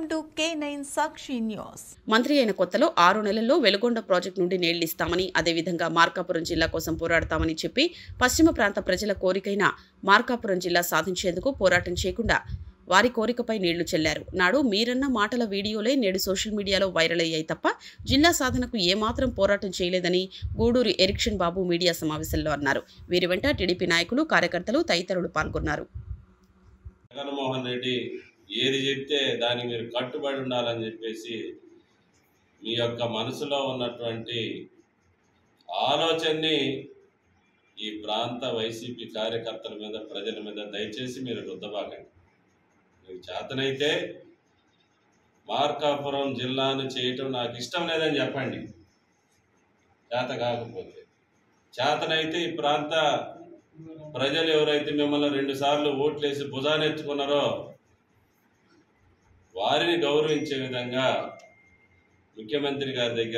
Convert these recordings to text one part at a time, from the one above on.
to K nine Sakshi news మంత్రి అయిన కొత్తలో ఆరు నెలల్లో వెలుగొండ ప్రాజెక్టు నుండి నీళ్లిస్తామని అదేవిధంగా మార్కాపురం జిల్లా కోసం పోరాడతామని చెప్పి పశ్చిమ ప్రాంత ప్రజల కోరికైన మార్కాపురం జిల్లా సాధించేందుకు పోరాటం చేయకుండా వారి కోరికపై నీళ్లు చెల్లారు నాడు మీరన్న మాటల వీడియోలే నేడు సోషల్ మీడియాలో వైరల్ అయ్యాయి తప్ప జిల్లా సాధనకు ఏమాత్రం పోరాటం చేయలేదని గూడూరు ఎరిక్షన్ బాబు మీడియా సమావేశంలో అన్నారు వీరి వెంట టీడీపీ నాయకులు కార్యకర్తలు తదితరులు పాల్గొన్నారు జగన్మోహన్ రెడ్డి ఏది చెప్తే దానికి మీరు కట్టుబడి ఉండాలని చెప్పేసి మీ యొక్క మనసులో ఉన్నటువంటి ఆలోచనని ఈ ప్రాంత వైసీపీ కార్యకర్తల మీద ప్రజల మీద దయచేసి మీరు రుద్దబాకండి మీకు చేతనైతే మార్కాపురం జిల్లాను చేయటం నాకు ఇష్టం లేదని చెప్పండి చేత కాకపోతే చేతనైతే ఈ ప్రాంత ప్రజలు ఎవరైతే మిమ్మల్ని రెండు సార్లు ఓట్లేసి భుజానెత్తుకున్నారో వారిని గౌరవించే విధంగా ముఖ్యమంత్రి గారి దగ్గర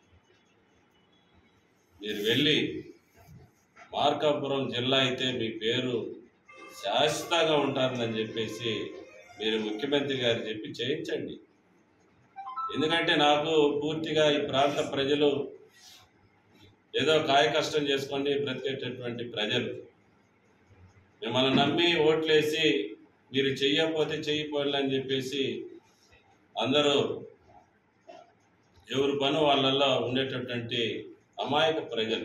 మీరు వెళ్ళి మార్కాపురం జిల్లా అయితే మీ పేరు శాశ్వతంగా ఉంటుందని చెప్పేసి మీరు ముఖ్యమంత్రి గారు చెప్పి చేయించండి ఎందుకంటే నాకు పూర్తిగా ఈ ప్రాంత ప్రజలు ఏదో కాయ కష్టం చేసుకోండి బ్రతికేటటువంటి ప్రజలు మిమ్మల్ని నమ్మి ఓట్లేసి మీరు చెయ్యకపోతే చెయ్యిపోండి అని చెప్పేసి అందరూ ఎవరి పని వాళ్ళల్లో ఉండేటటువంటి అమాయక ప్రజలు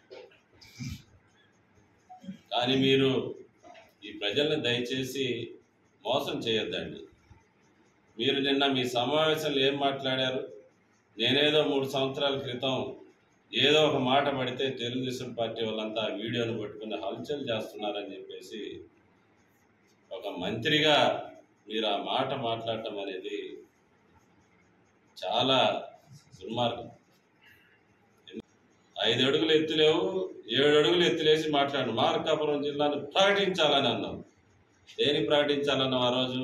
కానీ మీరు ఈ ప్రజల్ని దయచేసి మోసం చేయొద్దండి మీరు నిన్న మీ సమావేశంలో ఏం మాట్లాడారు నేనేదో మూడు సంవత్సరాల క్రితం ఏదో ఒక మాట పడితే తెలుగుదేశం పార్టీ వాళ్ళంతా ఆ వీడియోను పట్టుకుని హల్చల్ చేస్తున్నారని చెప్పేసి ఒక మంత్రిగా మీరు ఆ మాట మాట్లాడటం అనేది చాలా దుర్మార్గం ఐదు అడుగులు ఎత్తులేవు ఏడు అడుగులు ఎత్తులేసి మాట్లాడు మార్కాపురం జిల్లాను ప్రకటించాలని అన్నాం దేని ప్రకటించాలన్నాం ఆ రోజు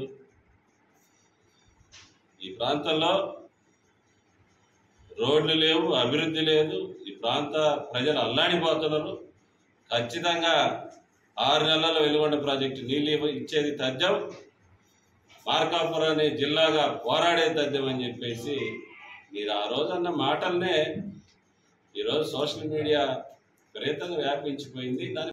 ఈ ప్రాంతంలో రోడ్లు లేవు అభివృద్ధి లేదు ఈ ప్రాంత ప్రజలు అల్లాడిపోతున్నారు ఖచ్చితంగా ఆరు నెలల వెలుగొండ ప్రాజెక్టు నీళ్ళు ఇవ్వ- ఇచ్చేది తథ్యం మార్కాపురాన్ని జిల్లాగా పోరాడే తథ్యం అని చెప్పేసి మీరు ఆ రోజు అన్న మాటలనే ఈరోజు సోషల్ మీడియా విపరీతంగా వ్యాపించిపోయింది దాని